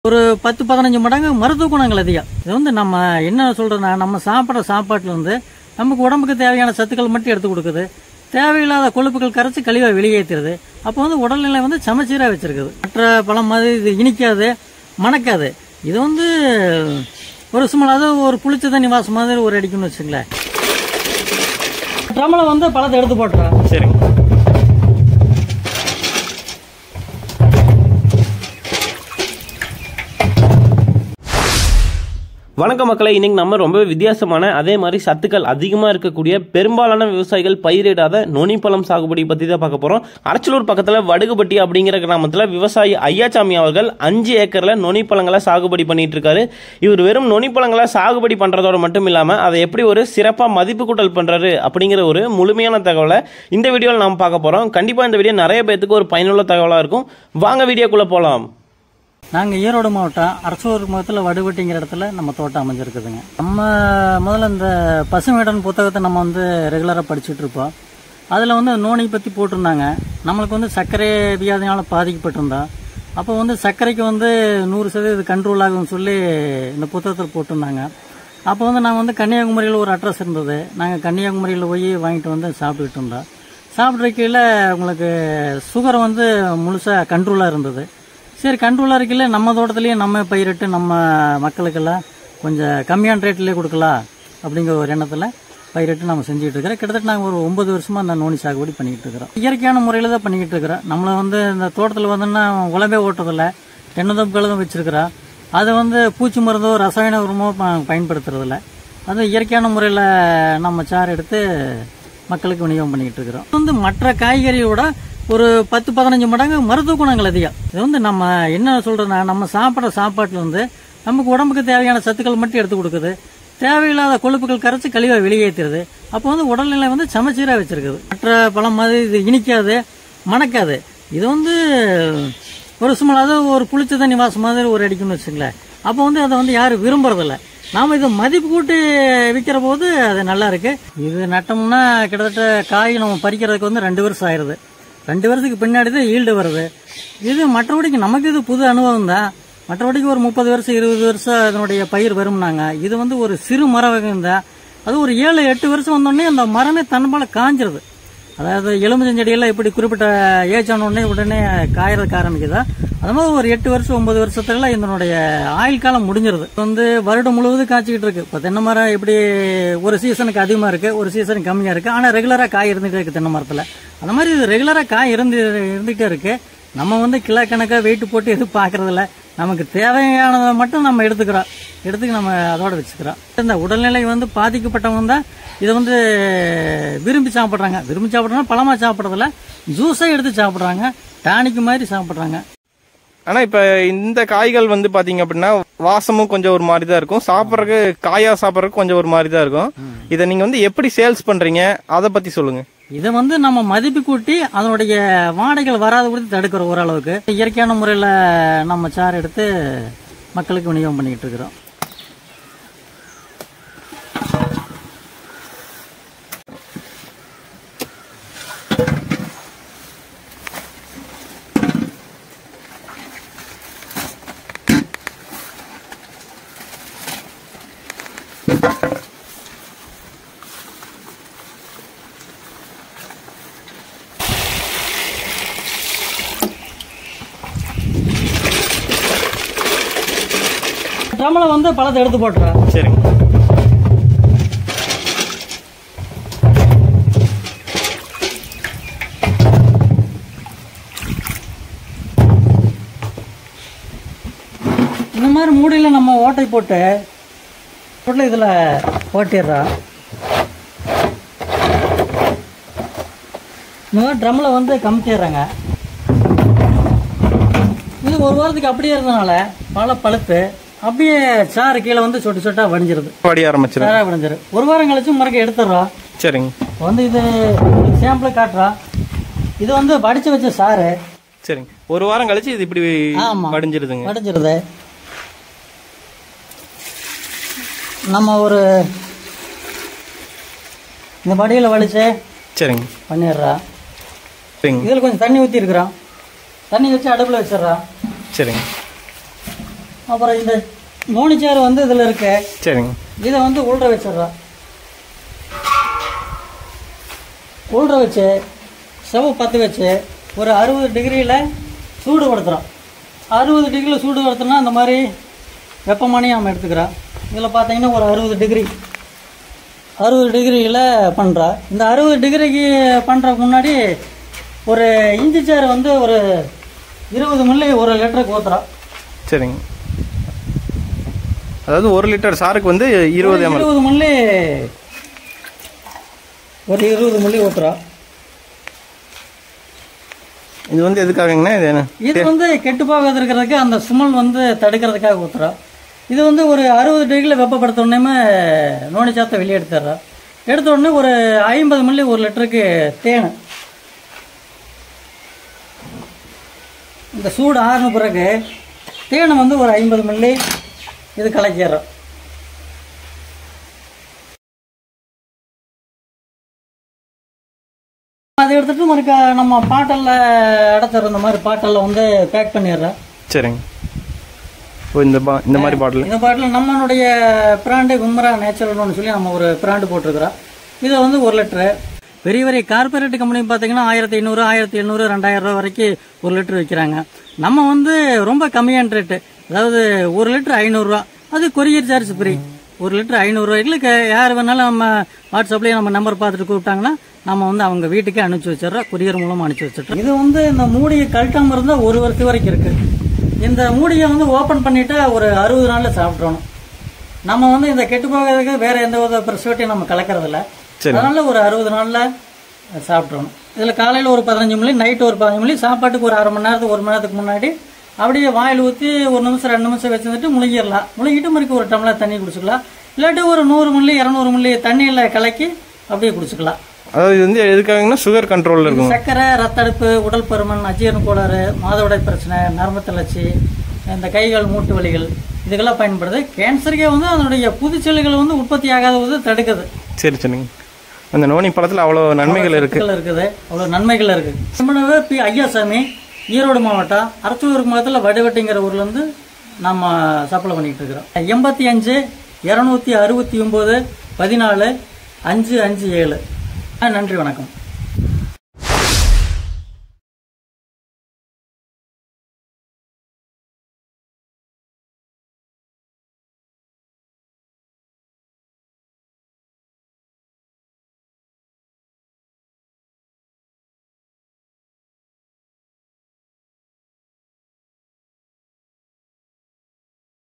ஒரு பத்து பதினஞ்சு மடங்கு மருத்துவ குணங்கள் அதிகம் இது வந்து நம்ம என்ன சொல்றதுன்னா நம்ம சாப்பிட்ற சாப்பாட்டுல இருந்து நமக்கு உடம்புக்கு தேவையான சத்துக்கள் மட்டும் எடுத்து கொடுக்குது தேவையில்லாத கொழுப்புகள் கரைச்சி கழிவை வெளியேற்றுறது அப்போ வந்து உடல்நிலை வந்து சமச்சீராக வச்சிருக்குது மற்ற பழம் மாதிரி இது இனிக்காது மணக்காது இது வந்து ஒரு சும்மா அதாவது ஒரு புளிச்ச தண்ணி வாசம் மாதிரி ஒரு அடிக்கும்னு வச்சுங்களேன் ட்ரம்மில் வந்து பழத்தை எடுத்து போட்டுறோம் சரிங்க வணக்க மக்களை இன்னைக்கு நம்ம ரொம்ப வித்தியாசமான அதே மாதிரி சத்துக்கள் அதிகமாக இருக்கக்கூடிய பெரும்பாலான விவசாயிகள் பயிரிடாத நுனிப்பழம் சாகுபடி பற்றி தான் பார்க்க போகிறோம் அரச்சலூர் பக்கத்தில் வடுகுபட்டி அப்படிங்கிற கிராமத்தில் விவசாயி ஐயாச்சாமி அவர்கள் அஞ்சு ஏக்கரில் நுனிப்பழங்களை சாகுபடி பண்ணிட்டு இருக்காரு இவர் வெறும் நுனிப்பழங்களை சாகுபடி பண்ணுறதோட மட்டும் இல்லாமல் அதை எப்படி ஒரு சிறப்பாக மதிப்பு கூட்டல் பண்ணுறாரு அப்படிங்கிற ஒரு முழுமையான தகவலை இந்த வீடியோவில் நாம் பார்க்க போகிறோம் கண்டிப்பாக இந்த வீடியோ நிறைய பேத்துக்கு ஒரு பயனுள்ள தகவலாக இருக்கும் வாங்க வீடியோக்குள்ளே போகலாம் நாங்கள் ஈரோடு மாவட்டம் அரசூர் மாவட்டத்தில் வடுவட்டிங்கிற இடத்துல நம்ம தோட்டம் அமைஞ்சிருக்குதுங்க நம்ம முதல்ல இந்த பசுமையுடன் புத்தகத்தை நம்ம வந்து ரெகுலராக படிச்சுட்டு இருப்போம் அதில் வந்து நோனி பற்றி போட்டிருந்தாங்க நம்மளுக்கு வந்து சர்க்கரை வியாதினால் பாதிக்கப்பட்டிருந்தோம் அப்போ வந்து சர்க்கரைக்கு வந்து நூறு சதவீத கண்ட்ரோல் ஆகும்னு சொல்லி இந்த புத்தகத்தில் போட்டிருந்தாங்க அப்போ வந்து நாங்கள் வந்து கன்னியாகுமரியில் ஒரு அட்ரஸ் இருந்தது நாங்கள் கன்னியாகுமரியில் போய் வாங்கிட்டு வந்து சாப்பிட்டுக்கிட்டு இருந்தோம் சாப்பிட்றக்கையில் உங்களுக்கு சுகர் வந்து முழுசாக கண்ட்ரோலாக இருந்தது சரி கண்ட்ரோலாக இருக்கல நம்ம தோட்டத்துலேயே நம்ம பயிரிட்டு நம்ம மக்களுக்கெல்லாம் கொஞ்சம் கம்மியான ரேட்லேயே கொடுக்கலாம் அப்படிங்கிற ஒரு எண்ணத்தில் பயிரிட்டு நம்ம செஞ்சுட்டு இருக்கிறோம் கிட்டத்தட்ட நாங்கள் ஒரு ஒன்பது வருஷமாக அந்த நோனி சாகுபடி பண்ணிக்கிட்டு இருக்கிறோம் இயற்கையான முறையில் தான் பண்ணிக்கிட்டு இருக்கிறோம் நம்மளை வந்து இந்த தோட்டத்தில் வந்தோன்னா உழவே ஓட்டுறதில்ல தென்னந்தோப்பு கழுதும் வச்சிருக்கிறோம் அது வந்து பூச்சி மருந்தோ ரசாயன உரமோ ப- பயன்படுத்துறதில்ல அது இயற்கையான முறையில் நம்ம சாறு எடுத்து மக்களுக்கு விநியோகம் பண்ணிக்கிட்டு இருக்கிறோம் இது வந்து மற்ற காய்கறியோட ஒரு பத்து பதினஞ்சு மடங்கு மருத்துவ குணங்கள் அதிகம் இது வந்து நம்ம என்ன சொல்றதுன்னா நம்ம சாப்பிட்ற சாப்பாட்டுல இருந்து நமக்கு உடம்புக்கு தேவையான சத்துக்கள் மட்டும் எடுத்து கொடுக்குது தேவையில்லாத கொழுப்புகள் கரைச்சி கழிவை வெளியேற்றுறது அப்போ வந்து உடல்நிலை வந்து சமச்சீராக வச்சிருக்குது மற்ற பழம் மாதிரி இது இனிக்காது மணக்காது இது வந்து ஒரு சும்மா அதாவது ஒரு புளிச்ச தண்ணி வாசம் மாதிரி ஒரு அடிக்கும்னு வச்சுங்களேன் அப்போ வந்து அதை வந்து யாரும் விரும்புறதில்ல நாம இது மதிப்பு கூட்டி விற்கிற போது அது நல்லா இருக்கு இது நட்டோம்னா கிட்டத்தட்ட காய் நம்ம பறிக்கிறதுக்கு வந்து ரெண்டு வருஷம் ஆயிருது ரெண்டு வருஷத்துக்கு பின்னாடி தான் ஈல்டு வருது இது மற்றபடிக்கு நமக்கு இது புது அனுபவம் தான் மற்றபடிக்கு ஒரு முப்பது வருஷம் இருபது வருஷம் இதனுடைய பயிர் வரும்னாங்க இது வந்து ஒரு சிறு மர வகையும் தான் அது ஒரு ஏழு எட்டு வருஷம் வந்தோடனே அந்த மரமே தன்பால காஞ்சிருது அதாவது எலுமிச்சஞ்செடியெல்லாம் இப்படி குறிப்பிட்ட ஏஜ் ஆன உடனே உடனே காயறதுக்கு ஆரம்பிக்குதா அது மாதிரி ஒரு எட்டு வருஷம் ஒன்பது வருஷத்துல இதனுடைய ஆயுள் காலம் முடிஞ்சிருது இப்ப வந்து வருடம் முழுவதும் காய்ச்சிக்கிட்டு இருக்கு இப்போ தென்னை மரம் இப்படி ஒரு சீசனுக்கு அதிகமா இருக்கு ஒரு சீசனுக்கு கம்மியா இருக்கு ஆனா ரெகுலரா காய் இருந்துகிட்டே இருக்கு தென்னை மரத்துல அந்த மாதிரி இது ரெகுலரா காய் இருந்து இருந்துகிட்டே இருக்கு நம்ம வந்து கிலோ கணக்கா வெயிட் போட்டு எதுவும் பாக்குறதில்ல நமக்கு தேவையானதை மட்டும் நம்ம எடுத்துக்கிறோம் எடுத்துக்க நம்ம அதோட வச்சுக்கிறோம் இந்த உடல்நிலை வந்து பாதிக்கப்பட்டவங்க தான் இதை வந்து விரும்பி சாப்பிட்றாங்க விரும்பி சாப்பிட்றாங்க பழமா சாப்பிட்றதில்ல ஜூஸாக எடுத்து சாப்பிட்றாங்க டானிக் மாதிரி சாப்பிட்றாங்க ஆனா இப்ப இந்த காய்கள் வந்து பாத்தீங்க அப்படின்னா வாசமும் கொஞ்சம் ஒரு மாதிரி தான் இருக்கும் சாப்பிட்றதுக்கு காயா சாப்பிட்றதுக்கு கொஞ்சம் ஒரு மாதிரி தான் இருக்கும் இதை நீங்க வந்து எப்படி சேல்ஸ் பண்றீங்க அதை பத்தி சொல்லுங்க இதை வந்து நம்ம மதிப்பு கூட்டி அதனுடைய வாடைகள் வராத கொடுத்து தடுக்கிறோம் ஓரளவுக்கு இயற்கையான முறையில் நம்ம சாறு எடுத்து மக்களுக்கு விநியோகம் பண்ணிக்கிட்டு இருக்கிறோம் ட்ரம்மில் வந்து பழத்தை எடுத்து போட்டுறேன் சரிங்க இந்த மாதிரி மூடியில் நம்ம ஓட்டை போட்டு போட்டு இதில் ஓட்டிடுறோம் இந்த மாதிரி ட்ரம்மில் வந்து கமுத்திடுறாங்க இது ஒரு வாரத்துக்கு அப்படியே இருந்தனால பழ பழுத்து அப்படியே சாறு கீழே வந்து சொட்டு சொட்டா வடிஞ்சிருது படி ஆரம்பிச்சிடும் சாரா வடிஞ்சிரு ஒரு வாரம் கழிச்சு மறுக்க எடுத்துடுறோம் சரிங்க இப்போ வந்து இது சாம்பிள் காட்டுறோம் இது வந்து வடிச்சு வச்ச சாறு சரிங்க ஒரு வாரம் கழிச்சு இது இப்படி ஆமா. வடிஞ்சிருதுங்க வடிஞ்சிருது நம்ம ஒரு இந்த வடியில் வடிச்சு சரிங்க பண்ணிடுறோம் சரிங்க இதில் கொஞ்சம் தண்ணி ஊற்றி இருக்கிறோம் தண்ணி வச்சு அடுப்பில் வச்சிடுறோம் சரிங்க அப்புறம் இந்த நோனிச்சாறு வந்து இதில் இருக்கு சரிங்க இதை வந்து உள்ற வச்சிடுறோம் உள்ற வச்சு ஸ்டவ் பற்ற வச்சு ஒரு அறுபது டிகிரியில் சூடுபடுத்துகிறோம் அறுபது டிகிரியில் சூடுபடுத்தினா இந்த மாதிரி வெப்பமானியும் நம்ம எடுத்துக்கிறோம் இதில் பார்த்தீங்கன்னா ஒரு அறுபது டிகிரி அறுபது டிகிரியில் பண்ணுறா இந்த அறுபது டிகிரிக்கு பண்ணுறதுக்கு முன்னாடி ஒரு இஞ்சி சாறு வந்து ஒரு இருபது மில்லி ஒரு லிட்டருக்கு ஊற்றுறோம் சரிங்க அதாவது ஒரு லிட்டர் சாருக்கு வந்து இருபது எம்எல் இருபது மில்லி ஒரு இருபது மில்லி ஊற்றுறோம் இது வந்து எதுக்காகங்கண்ணா இது என்ன இது வந்து கெட்டு போகாது இருக்கிறதுக்கு அந்த சுமல் வந்து தடுக்கிறதுக்காக ஊற்றுறோம் இது வந்து ஒரு அறுபது டிகிரியில் வெப்பப்படுத்த உடனே நோனி சாத்தை வெளியே எடுத்துடுறோம் எடுத்த உடனே ஒரு ஐம்பது மில்லி ஒரு லிட்டருக்கு தேன் இந்த சூடு ஆறின பிறகு தேனை வந்து ஒரு ஐம்பது மில்லி இது கலக்கிடுறோம் அதை எடுத்துட்டு மறுக்கா நம்ம பாட்டல்ல அடைச்சிடுற இந்த மாதிரி பாட்டல்ல வந்து பேக் பண்ணிடுறோம் சரிங்க ஓ இந்த பா இந்த மாதிரி பாட்டில் இந்த பாட்டில் நம்மளுடைய பிராண்டு கும்மரா நேச்சுரல்னு சொல்லி நம்ம ஒரு பிராண்டு போட்டிருக்கிறோம் இதை வந்து ஒரு லிட்டரு பெரிய பெரிய கார்பரேட் கம்பெனி பார்த்தீங்கன்னா ஆயிரத்தி ஐநூறு ஆயிரத்தி எண்ணூறு ரெண்டாயிரம் ரூபா வரைக்கும் ஒரு லிட்டர் விற்கிறாங்க நம்ம வந்து ரொம்ப கம்மியான ரேட்டு அதாவது ஒரு லிட்டர் ஐநூறுரூவா அது கொரியர் சார்ஜ் ஃப்ரீ ஒரு லிட்டர் ஐநூறுரூவாய்க்கு யார் வேணாலும் நம்ம வாட்ஸ்அப்லேயே நம்ம நம்பர் பார்த்துட்டு கூப்பிட்டாங்கன்னா நம்ம வந்து அவங்க வீட்டுக்கே அனுப்பிச்சி வச்சிடறோம் கொரியர் மூலமாக அனுப்பிச்சி வச்சிடுறோம் இது வந்து இந்த மூடியை கழட்டாமல் இருந்தால் ஒரு வருஷம் வரைக்கும் இருக்குது இந்த மூடியை வந்து ஓப்பன் பண்ணிட்டா ஒரு அறுபது நாளில் சாப்பிட்றணும் நம்ம வந்து இந்த கெட்டு போகிறதுக்கு வேற எந்த வித ப்ரிசர்வேட்டிவ் நம்ம கலக்கறதில்ல சரி. அதனால ஒரு அறுபது நாளில் சாப்பிட்றணும் இதில் காலையில் ஒரு பதினஞ்சு மணி நைட்டு ஒரு பதினஞ்சு மணி சாப்பாட்டுக்கு ஒரு அரை மணி நேரத்துக்கு ஒரு மணி நேரத்துக்கு முன்னாடி அப்படியே வாயில் ஊற்றி ஒரு நிமிஷம் ரெண்டு நிமிஷம் வச்சுருந்துட்டு முழுங்கிடலாம் முழுங்கிட்டு மறுக்க ஒரு டம்ளர் தண்ணி குடிச்சுக்கலாம் இல்லாட்டி ஒரு நூறு மில்லி இரநூறு மில்லி தண்ணியில் கலக்கி அப்படியே குடிச்சுக்கலாம் அதாவது இது வந்து எதுக்காகன்னா சுகர் கண்ட்ரோலில் இருக்கும் சர்க்கரை ரத்தடுப்பு உடல் பருமன் அஜீரண கோளாறு மாதவிடாய் பிரச்சனை நரம்பு தளர்ச்சி இந்த கைகள் மூட்டு வலிகள் இதுக்கெல்லாம் பயன்படுது கேன்சருக்கே வந்து அதனுடைய புதுச்செல்லுகள் வந்து உற்பத்தி ஆகாதது தடுக்குது சரி சரிங்க அந்த நோனி பழத்தில் அவ்வளோ நன்மைகள் இருக்கு சத்துக்கள் இருக்குது அவ்வளோ நன்மைகள் இருக்கு நம்மளவே பி ஐயாசாமி ஈரோடு மாவட்டம் அரசூர் மாவட்டத்தில் வடிவட்டிங்கிற ஊர்ல இருந்து நம்ம சப்ளை பண்ணிட்டு இருக்கிறோம் எண்பத்தி அஞ்சு இரநூத்தி அறுபத்தி ஒன்பது பதினாலு அஞ்சு அஞ்சு ஏழு நன்றி வணக்கம்